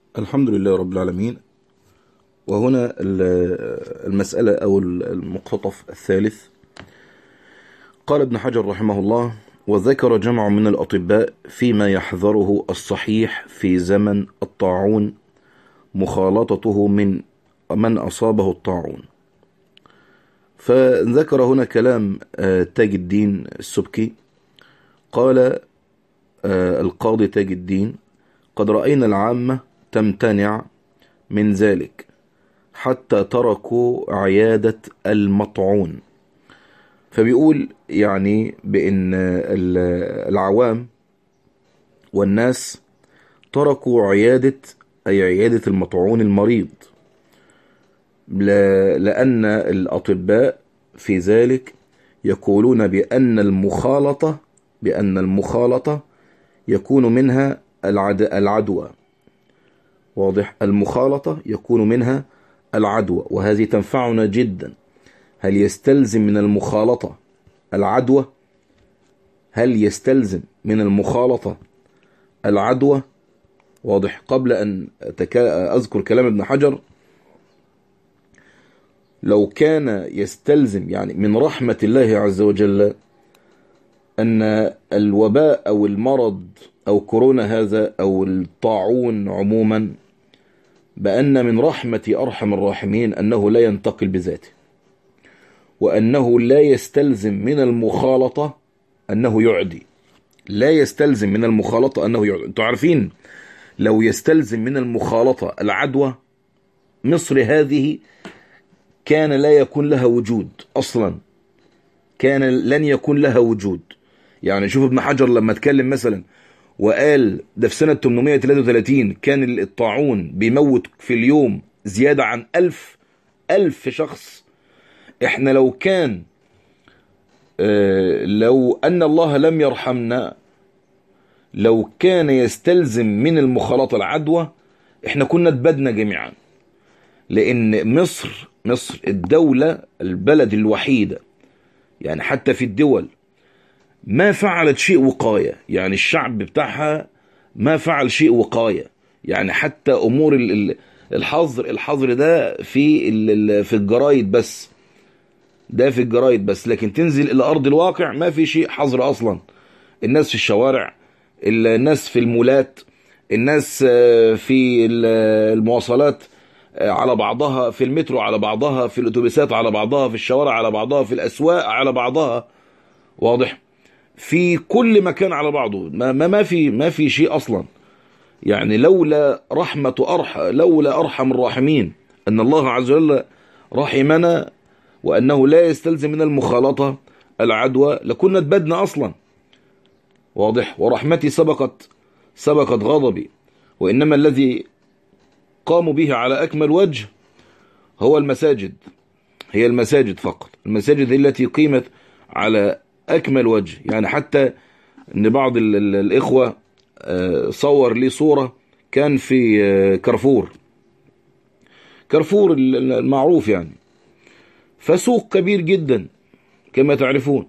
الحمد لله رب العالمين وهنا ال- المسألة أو المقتطف الثالث قال ابن حجر رحمه الله وذكر جمع من الأطباء فيما يحذره الصحيح في زمن الطاعون مخالطته من من أصابه الطاعون فذكر هنا كلام آه، تاج الدين السبكي قال آه، القاضي تاج الدين قد رأينا العامة تمتنع من ذلك حتى تركوا عيادة المطعون فبيقول يعني بأن ال- العوام والناس تركوا عيادة أي عيادة المطعون المريض لا- لأن الأطباء في ذلك يقولون بأن المخالطة بأن المخالطة يكون منها العد... العدوى واضح المخالطة يكون منها العدوى وهذه تنفعنا جدا هل يستلزم من المخالطة العدوى هل يستلزم من المخالطة العدوى واضح قبل أن أتك... أذكر كلام ابن حجر لو كان يستلزم يعني من رحمة الله عز وجل أن الوباء أو المرض أو كورونا هذا أو الطاعون عموما بأن من رحمة أرحم الراحمين أنه لا ينتقل بذاته وأنه لا يستلزم من المخالطة أنه يعدي لا يستلزم من المخالطة أنه يعدي أنتوا عارفين لو يستلزم من المخالطة العدوى مصر هذه كان لا يكون لها وجود أصلا كان لن يكون لها وجود يعني شوف ابن حجر لما اتكلم مثلا وقال ده في سنة 833 كان الطاعون بيموت في اليوم زيادة عن ألف ألف شخص احنا لو كان اه لو أن الله لم يرحمنا لو كان يستلزم من المخالطة العدوى احنا كنا اتبدنا جميعا لأن مصر مصر الدولة البلد الوحيدة يعني حتى في الدول ما فعلت شيء وقاية يعني الشعب بتاعها ما فعل شيء وقاية يعني حتى أمور ال- ال- الحظر الحظر ده في ال- ال- في الجرايد بس ده في الجرايد بس لكن تنزل إلى أرض الواقع ما في شيء حظر أصلا الناس في الشوارع الناس في المولات الناس آه، في ال- المواصلات آه، على بعضها في المترو على بعضها في الأتوبيسات على بعضها في الشوارع على بعضها في الأسواق على بعضها واضح في كل مكان على بعضه ما ما ما في ما في شيء اصلا يعني لولا رحمة أرح لولا أرحم الراحمين أن الله عز وجل رحمنا وأنه لا يستلزم من المخالطة العدوى لكنا اتبدنا أصلا واضح ورحمتي سبقت سبقت غضبي وإنما الذي قاموا به على أكمل وجه هو المساجد هي المساجد فقط المساجد هي التي قيمت على أكمل وجه يعني حتى أن بعض ال- ال- الإخوة آه، صور لي صورة كان في آه، كارفور كارفور ال- ال- المعروف يعني فسوق كبير جدا كما تعرفون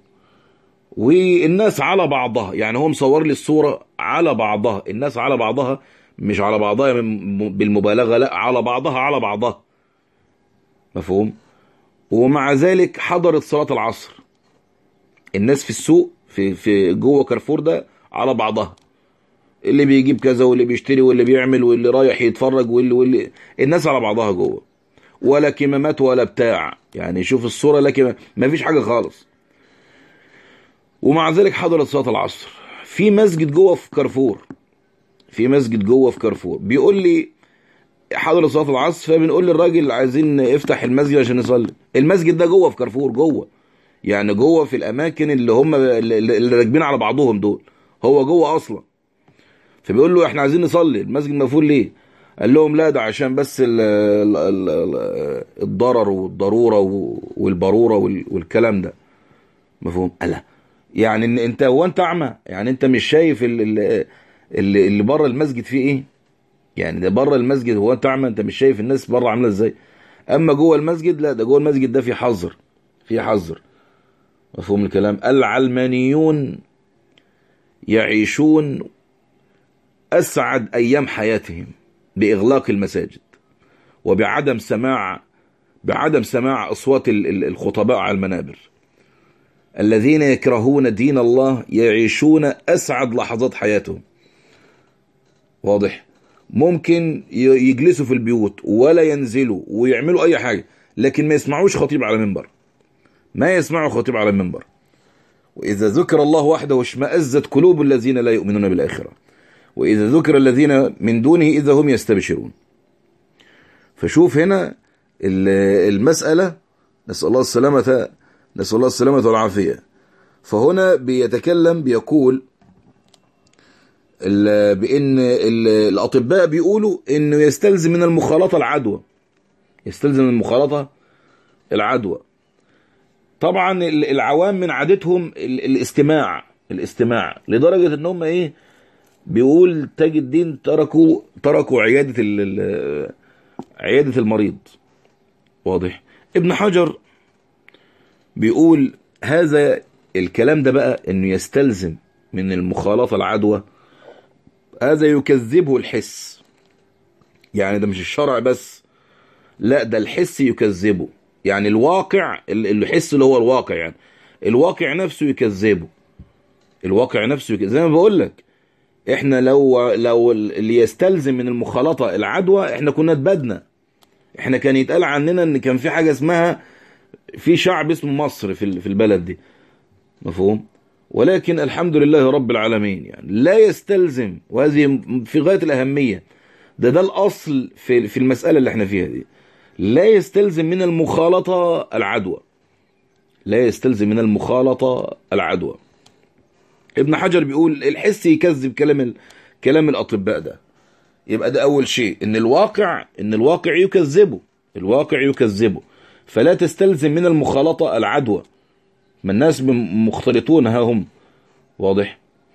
والناس على بعضها يعني هو مصور لي الصورة على بعضها الناس على بعضها مش على بعضها من- بالمبالغة لا على بعضها على بعضها مفهوم ومع ذلك حضرت صلاة العصر الناس في السوق في في جوه كارفور ده على بعضها اللي بيجيب كذا واللي بيشتري واللي بيعمل واللي رايح يتفرج واللي واللي الناس على بعضها جوه ولا كمامات ولا بتاع يعني شوف الصورة لكن ما فيش حاجة خالص ومع ذلك حضرت صلاة العصر في مسجد جوه في كارفور في مسجد جوه في كارفور بيقول لي حضر صلاة العصر فبنقول للراجل عايزين افتح المسجد عشان نصلي المسجد ده جوه في كارفور جوه يعني جوه في الاماكن اللي هم اللي اللي راكبين على بعضهم دول هو جوه اصلا فبيقول له احنا عايزين نصلي المسجد مقفول ليه قال لهم لا ده عشان بس ال ال ال ال الضرر والضروره والبروره وال- والكلام ده مفهوم الا يعني ان انت هو انت اعمى يعني انت مش شايف ال- ال- اللي, اللي بره المسجد فيه ايه يعني ده بره المسجد هو انت اعمى انت مش شايف الناس بره عامله ازاي اما جوه المسجد لا ده جوه المسجد ده في حظر في حظر مفهوم الكلام العلمانيون يعيشون اسعد ايام حياتهم بإغلاق المساجد وبعدم سماع بعدم سماع أصوات الخطباء على المنابر الذين يكرهون دين الله يعيشون أسعد لحظات حياتهم واضح ممكن يجلسوا في البيوت ولا ينزلوا ويعملوا أي حاجة لكن ما يسمعوش خطيب على منبر ما يسمعوا خطيب على المنبر وإذا ذكر الله وحده اشمأزت قلوب الذين لا يؤمنون بالآخرة وإذا ذكر الذين من دونه إذا هم يستبشرون فشوف هنا المسألة نسأل الله السلامة نسأل الله السلامة والعافية فهنا بيتكلم بيقول بأن الأطباء بيقولوا أنه يستلزم من المخالطة العدوى يستلزم من المخالطة العدوى طبعا العوام من عادتهم الاستماع الاستماع لدرجة ان هم ايه بيقول تاج الدين تركوا تركوا عيادة عيادة المريض واضح ابن حجر بيقول هذا الكلام ده بقى انه يستلزم من المخالطة العدوى هذا يكذبه الحس يعني ده مش الشرع بس لا ده الحس يكذبه يعني الواقع اللي يحس اللي هو الواقع يعني الواقع نفسه يكذبه الواقع نفسه يكذبه زي ما بقول لك احنا لو لو اللي يستلزم من المخالطه العدوى احنا كنا اتبدنا احنا كان يتقال عننا ان كان في حاجه اسمها في شعب اسمه مصر في في البلد دي مفهوم ولكن الحمد لله رب العالمين يعني لا يستلزم وهذه في غايه الاهميه ده ده الاصل في في المساله اللي احنا فيها دي لا يستلزم من المخالطه العدوى لا يستلزم من المخالطه العدوى ابن حجر بيقول الحس يكذب كلام ال... كلام الاطباء ده يبقى ده اول شيء ان الواقع ان الواقع يكذبه الواقع يكذبه فلا تستلزم من المخالطه العدوى ما الناس مختلطون ها هم واضح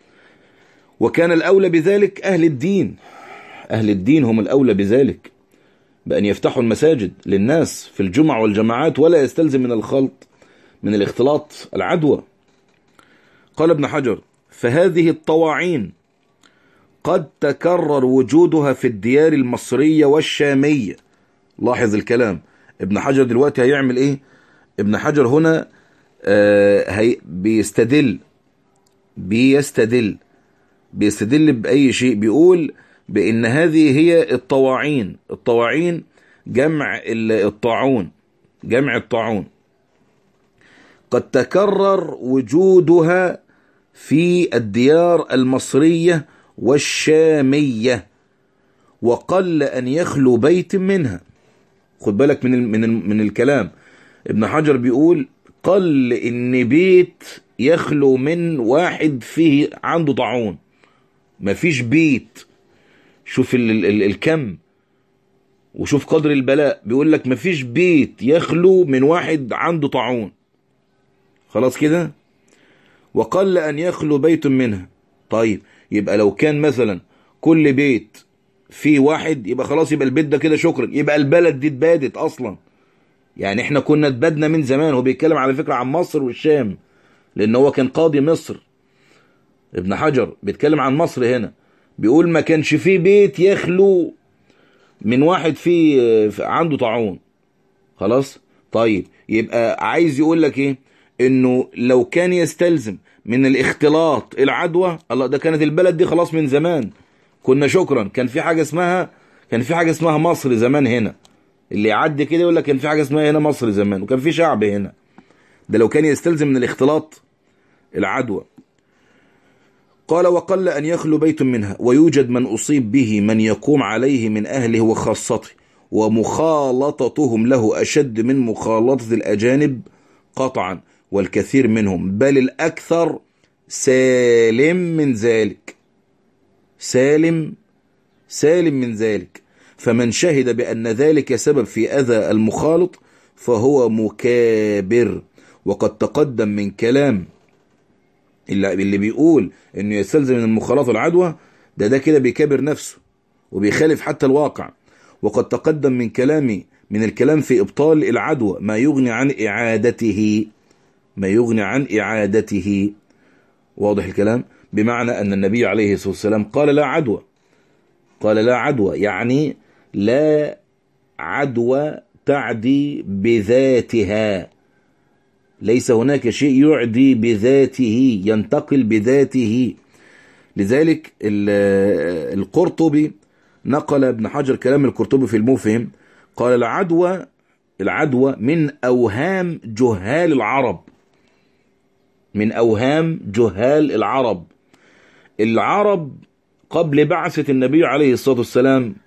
وكان الاولى بذلك اهل الدين اهل الدين هم الاولى بذلك بان يفتحوا المساجد للناس في الجمع والجماعات ولا يستلزم من الخلط من الاختلاط العدوى قال ابن حجر فهذه الطواعين قد تكرر وجودها في الديار المصرية والشامية لاحظ الكلام ابن حجر دلوقتي هيعمل ايه ابن حجر هنا آه هي بيستدل بيستدل بيستدل بأي شيء بيقول بأن هذه هي الطواعين الطواعين جمع الطاعون جمع الطاعون قد تكرر وجودها في الديار المصرية والشامية وقل أن يخلو بيت منها خد بالك من ال من ال من الكلام ابن حجر بيقول قل إن بيت يخلو من واحد فيه عنده طاعون مفيش بيت شوف ال ال ال الكم وشوف قدر البلاء بيقول لك مفيش بيت يخلو من واحد عنده طاعون خلاص كده وقل أن يخلو بيت منها طيب يبقى لو كان مثلا كل بيت فيه واحد يبقى خلاص يبقى البيت ده كده شكرا يبقى البلد دي اتبادت أصلا يعني احنا كنا اتبادنا من زمان هو بيتكلم على فكرة عن مصر والشام لأن هو كان قاضي مصر ابن حجر بيتكلم عن مصر هنا بيقول ما كانش فيه بيت يخلو من واحد فيه عنده طاعون خلاص طيب يبقى عايز يقول لك ايه انه لو كان يستلزم من الاختلاط العدوى الله ده كانت البلد دي خلاص من زمان كنا شكرا كان في حاجه اسمها كان في حاجه اسمها مصر زمان هنا اللي يعدي كده يقول لك كان في حاجه اسمها هنا مصر زمان وكان في شعب هنا ده لو كان يستلزم من الاختلاط العدوى قال وقل أن يخلو بيت منها ويوجد من أصيب به من يقوم عليه من أهله وخاصته ومخالطتهم له أشد من مخالطة الأجانب قطعا والكثير منهم بل الأكثر سالم من ذلك سالم سالم من ذلك فمن شهد بأن ذلك سبب في أذى المخالط فهو مكابر وقد تقدم من كلام اللي, اللي بيقول انه يستلزم من المخالطة العدوى ده ده كده بيكابر نفسه وبيخالف حتى الواقع وقد تقدم من كلامي من الكلام في إبطال العدوى ما يغني عن إعادته ما يغني عن إعادته واضح الكلام بمعنى أن النبي عليه الصلاة والسلام قال لا عدوى قال لا عدوى يعني لا عدوى تعدي بذاتها ليس هناك شيء يعدي بذاته ينتقل بذاته لذلك القرطبي نقل ابن حجر كلام القرطبي في المفهم قال العدوى العدوى من أوهام جهال العرب من أوهام جهال العرب العرب قبل بعثة النبي عليه الصلاة والسلام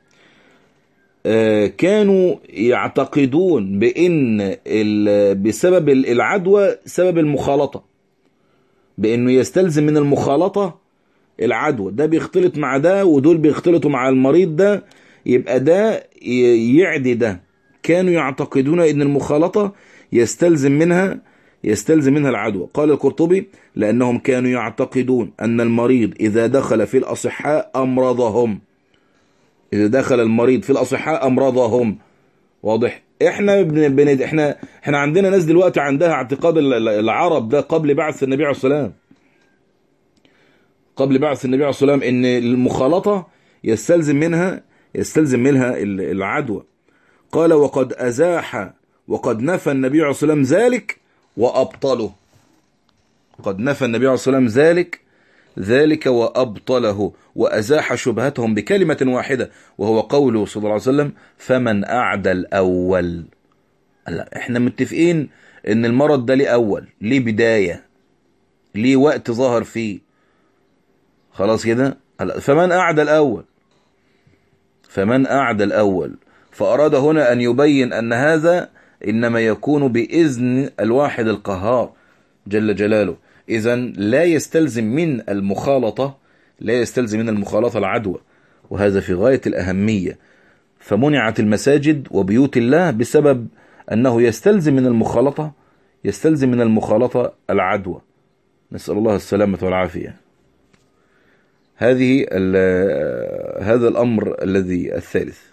كانوا يعتقدون بأن بسبب العدوى سبب المخالطة بأنه يستلزم من المخالطة العدوى ده بيختلط مع ده ودول بيختلطوا مع المريض ده يبقى ده يعدي ده كانوا يعتقدون ان المخالطة يستلزم منها يستلزم منها العدوى قال القرطبي لأنهم كانوا يعتقدون أن المريض إذا دخل في الأصحاء أمرضهم إذا دخل المريض في الأصحاء أمرضهم واضح احنا بن... احنا احنا عندنا ناس دلوقتي عندها اعتقاد العرب ده قبل بعث النبي عليه الصلاه والسلام قبل بعث النبي عليه الصلاه والسلام ان المخالطه يستلزم منها يستلزم منها العدوى قال وقد ازاح وقد نفى النبي عليه الصلاه والسلام ذلك وابطله قد نفى النبي عليه الصلاه والسلام ذلك ذلك وأبطله وأزاح شبهتهم بكلمة واحدة وهو قوله صلى الله عليه وسلم فمن أعدى الأول لا احنا متفقين ان المرض ده ليه أول ليه بداية ليه وقت ظهر فيه خلاص كده فمن أعدى الأول فمن أعدى الأول فأراد هنا أن يبين أن هذا إنما يكون بإذن الواحد القهار جل جلاله إذا لا يستلزم من المخالطة لا يستلزم من المخالطة العدوى وهذا في غاية الأهمية فمنعت المساجد وبيوت الله بسبب أنه يستلزم من المخالطة يستلزم من المخالطة العدوى نسأل الله السلامة والعافية هذه هذا الأمر الذي الثالث